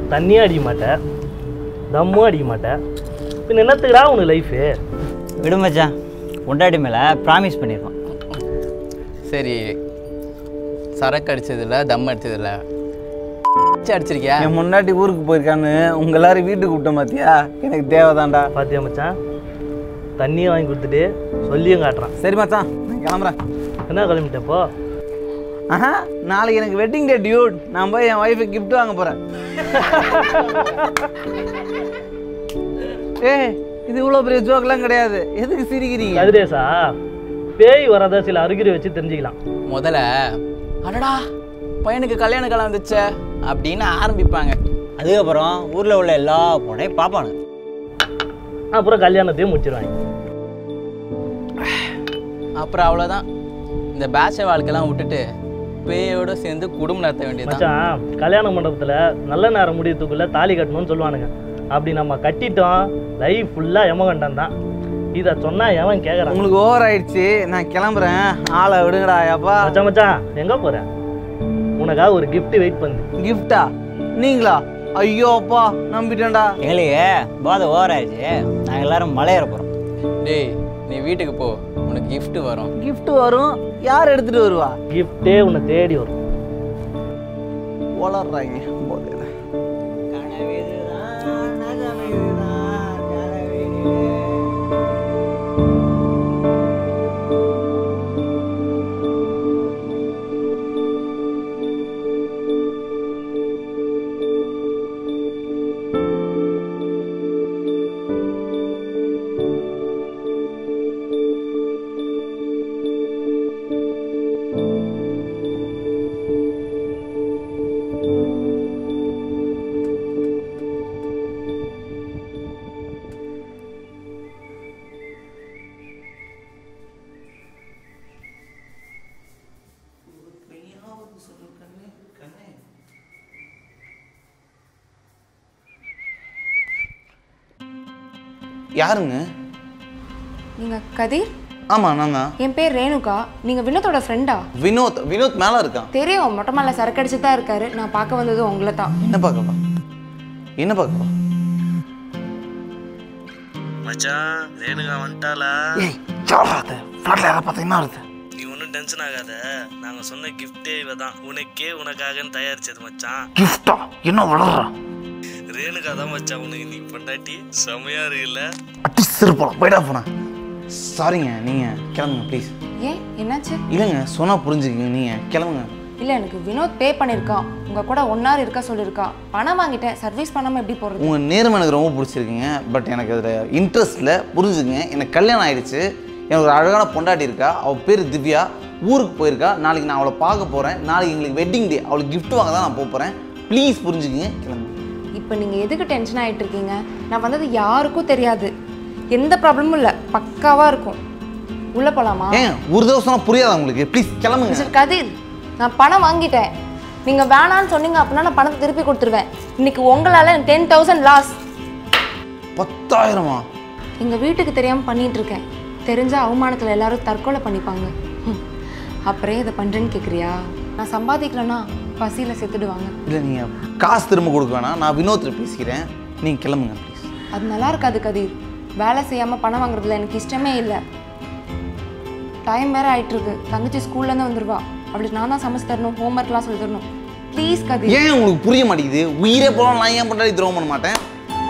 தண்ணியும் அடிக்க மாட்டேன் தம்மும் அடிக்க மாட்டேன் பின்ன என்னத்துக்குடா உனக்கு லைஃபு விடு மச்சான் பொண்டாட்டி மேலே ப்ராமிஸ் பண்ணியிருக்கோம் சரி சரக்கு அடிச்சதில்ல தம் அடிச்சதில்ல அடிச்சிருக்கியா என் முன்னாடி ஊருக்கு போயிருக்கான்னு உங்க எல்லாரும் வீட்டுக்கு கூப்பிட்ட மாத்தியா எனக்கு தேவைதான்டா பாத்தியா மச்சான் தண்ணியும் வாங்கி கொடுத்துட்டு சொல்லியும் காட்டுறான் சரி மச்சான் நான் கிளம்புறேன் என்ன கிளம்பிட்டப்போ ஆஹா நாளைக்கு எனக்கு வெட்டிங் டே டியூட் நான் போய் என் ஒய்ஃபுக்கு gift வாங்க போறேன் ஏய் இது இவ்வளோ பெரிய ஜோக்கெல்லாம் கிடையாது எதுக்கு சிரிக்கிறீங்க கதிரேசா பேய் வரத சில அறிகுறி வச்சு தெரிஞ்சுக்கலாம் முதல்ல அடடா பையனுக்கு கல்யாண காலம் வந்துச்சே அப்படின்னு ஆரம்பிப்பாங்க அதுக்கப்புறம் ஊரில் உள்ள எல்லா பொண்ணையும் பார்ப்பானுங்க அப்புறம் கல்யாணத்தையும் முடிச்சிருவாங்க அப்புறம் அவ்வளோதான் இந்த பேச்ச வாழ்க்கைலாம் விட்டுட்டு பேயோட சேர்ந்து குடும்பம் நடத்த வேண்டியதுதான் மச்சான் கல்யாண மண்டபத்தில் நல்ல நேரம் முடியறதுக்குள்ள தாலி கட்டணும்னு சொல்லுவானுங்க அப்படி நம்ம கட்டிட்டோம் லைஃப் ஃபுல்லாக எமகண்டம் தான் இதை சொன்னா எவன் கேட்குறான் உங்களுக்கு ஓவர் ஆயிடுச்சு நான் கிளம்புறேன் ஆளை விடுங்கடா அப்பா மச்சான் மச்சான் எங்கே போற உனக்காக ஒரு gift வெயிட் பண்ணு கிஃப்டா நீங்களா ஐயோ அப்பா நம்பிட்டேன்டா எங்களுக்கு போதை ஓவர் ஆயிடுச்சு நாங்கள் எல்லாரும் மலையேற போகிறோம் டேய் நீ வீட்டுக்கு போ உனக்கு gift வரும் gift வரும் யார் எடுத்துட்டு வருவா கிஃப்டே உன்னை தேடி வரும் வளர்றாங்க போதையில யாருங்க நீங்க கதிர் ஆமா நான் தான் என் பேர் ரேணுகா நீங்க வினோத்தோட ஃப்ரெண்டா வினோத் வினோத் மேல இருக்கான் தெரியும் மொட்டை மேல சரக்கு அடிச்சு தான் இருக்காரு நான் பார்க்க வந்தது உங்களை தான் என்ன பார்க்கவா என்ன பார்க்கவா மச்சான் ரேணுகா வந்துட்டாளா ஏய் சாடாத ஃப்ளாட்ல யாரை பார்த்தீங்கன்னா வருது நீ ஒன்றும் டென்ஷன் ஆகாத நாங்கள் சொன்ன கிஃப்டே இவ தான் உனக்கே உனக்காகன்னு தயாரிச்சது மச்சான் கிஃப்டா என்ன வளர்றான் ரேணுகா தான் மச்சான் உனக்கு நீ பொண்டாட்டி செமையா இருக்குல்ல அட்டி சிறுப்பலாம் போயிடா போனா சாரிங்க நீங்க கிளம்புங்க ப்ளீஸ் ஏன் என்னாச்சு இல்லைங்க சொன்னா புரிஞ்சுக்கங்க நீங்க கிளம்புங்க இல்ல எனக்கு வினோத் பே பண்ணிருக்கான் உங்க கூட ஒன் ஹவர் இருக்க சொல்லியிருக்கான் பணம் வாங்கிட்டேன் சர்வீஸ் பண்ணாம எப்படி போறது உங்க நேர்மை எனக்கு ரொம்ப பிடிச்சிருக்குங்க பட் எனக்கு அதில் இன்ட்ரெஸ்ட்டில் புரிஞ்சுங்க எனக்கு கல்யாணம் ஆயிடுச்சு எனக்கு ஒரு அழகான பொண்டாட்டி இருக்கா அவள் பேர் திவ்யா ஊருக்கு போயிருக்கா நாளைக்கு நான் அவளை பார்க்க போகிறேன் நாளைக்கு எங்களுக்கு வெட்டிங் டே அவளுக்கு gift வாங்க தான் நான் போக போகிறேன் ப்ளீஸ் புரிஞ்சுக்குங்க கிளம்புங்க இப்போ நீங்க எதுக்கு டென்ஷன் ஆயிட்டு இருக்கீங்க நான் வந்தது யாருக்கும் தெரியாது எந்த ப்ராப்ளமும் இல்லை பக்காவா இருக்கும் உள்ள போலாமா ஏன் ஒரு தடவை சொன்னால் புரியாதா உங்களுக்கு ப்ளீஸ் கிளம்புங்க மிஸ்டர் கதிர் நான் பணம் வாங்கிட்டேன் நீங்க வேணான்னு சொன்னீங்க அப்படின்னா நான் பணத்தை திருப்பி கொடுத்துருவேன் இன்னைக்கு உங்களால டென் தௌசண்ட் லாஸ் பத்தாயிரமா எங்க வீட்டுக்கு தெரியாம பண்ணிட்டு இருக்கேன் தெரிஞ்ச அவமானத்துல எல்லாரும் தற்கொலை பண்ணிப்பாங்க ஹம். அப்புறம் இதை பண்றேன்னு கேக்குறியா நான் சம்பாதிக்கலன்னா பசியில செத்துடுவாங்க இல்லை நீங்கள் காசு திரும்ப கொடுக்க வேணாம் நான் வினோத்தில் பேசிக்கிறேன் நீங்கள் கிளம்புங்க ப்ளீஸ் அது நல்லா இருக்காது கதிர் வேலை செய்யாம பணம் வாங்குறதுல எனக்கு இஷ்டமே இல்லை டைம் வேற ஆயிட்டு இருக்கு தங்கச்சி ஸ்கூல்ல இருந்து வந்துருவா அவளுக்கு நான் தான் சமைச்சு தரணும் ஹோம்ஒர்க்லாம் சொல்லி தரணும் ப்ளீஸ் கதிர் ஏன் உங்களுக்கு புரிய மாட்டேங்குது உயிரே போகலாம் நான் ஏன் பொண்டாட்டி துரோகம் பண்ண மாட்டேன்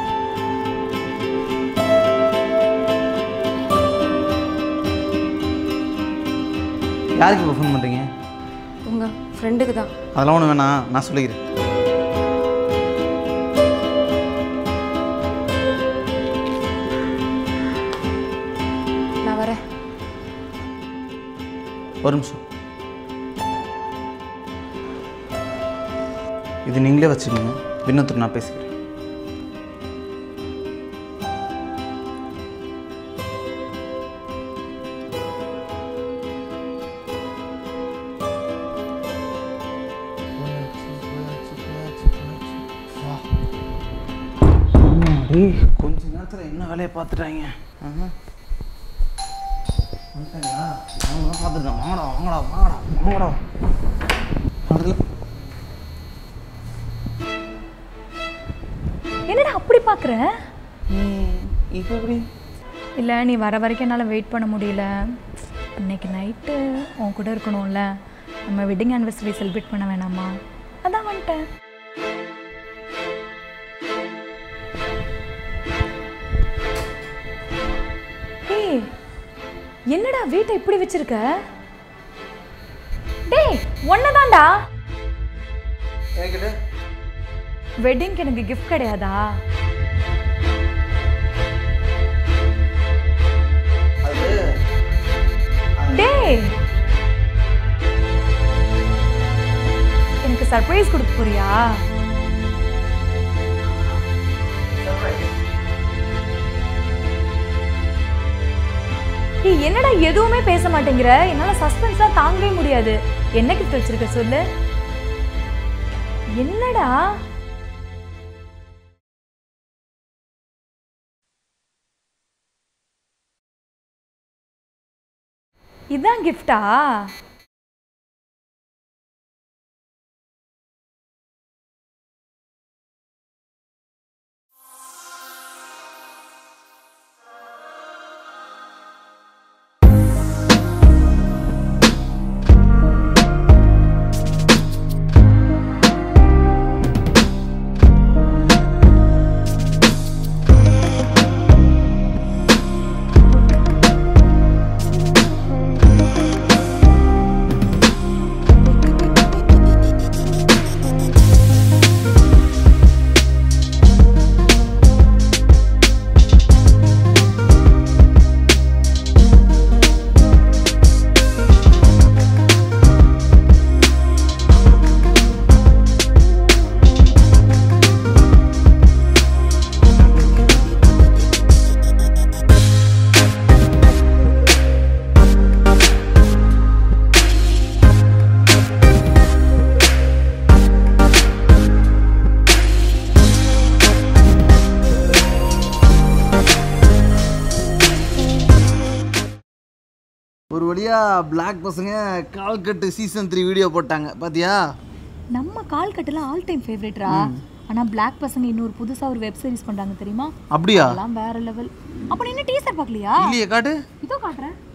யாருக்கு இப்போ ஃபோன் பண்ணுறீங்க உங்க ஃப்ரெண்டுக்கு தான் அதெல்லாம் ஒன்று வேணாம் நான் சொல்லிக்கிறேன் நான் வரேன் ஒரு நிமிஷம் இது நீங்களே வச்சுக்கோங்க வினோத்துக்கு நான் பேசிக்கிறேன் கொஞ்ச நேரத்தில் என்ன வேலையை பார்த்துட்டாங்க வந்துட்டாங்களா அவங்க பார்த்துருக்கேன் வாங்கடா வாங்கடா வாங்கடா வாங்கடா வரல என்னடா அப்படி பார்க்குற இப்போ எப்படி இல்லை நீ வர வரைக்கும் என்னால் வெயிட் பண்ண முடியல இன்னைக்கு நைட்டு உன் கூட இருக்கணும்ல நம்ம வெட்டிங் ஆனிவர்சரி செலிப்ரேட் பண்ண வேணாமா அதான் வந்துட்டேன் ஏய் என்னடா வீட்டை இப்படி வச்சிருக்க டேய் ஒன்னதான்டா என்கிட்ட வெட்டிங்க்கு எனக்கு கிஃப்ட் கிடையாதா அது டேய் எனக்கு சர்ப்ரைஸ் கொடுக்க போறியா ஏய், என்னடா எதுவுமே பேச மாட்டேங்கிற என்னால சஸ்பென்ஸா தாங்கவே முடியாது என்ன கிஃப்ட் வச்சிருக்க சொல்லு என்னடா இதான் கிஃப்டா ஒரு வழியா பிளாக் பசங்க கால்கட்டு சீசன் த்ரீ வீடியோ போட்டாங்க பாத்தியா நம்ம கால் கட்டல ஆல் டைம் ஃபேவரட்ரா ஆனா பிளாக் பசங்க இன்னொரு புதுசா ஒரு வெப் சீரிஸ் பண்றாங்க தெரியுமா அப்படியா அதெல்லாம் வேற லெவல் அப்ப நீ என்ன டீசர் பார்க்கலையா இல்லையே காட்டு இதோ காட்டுறேன்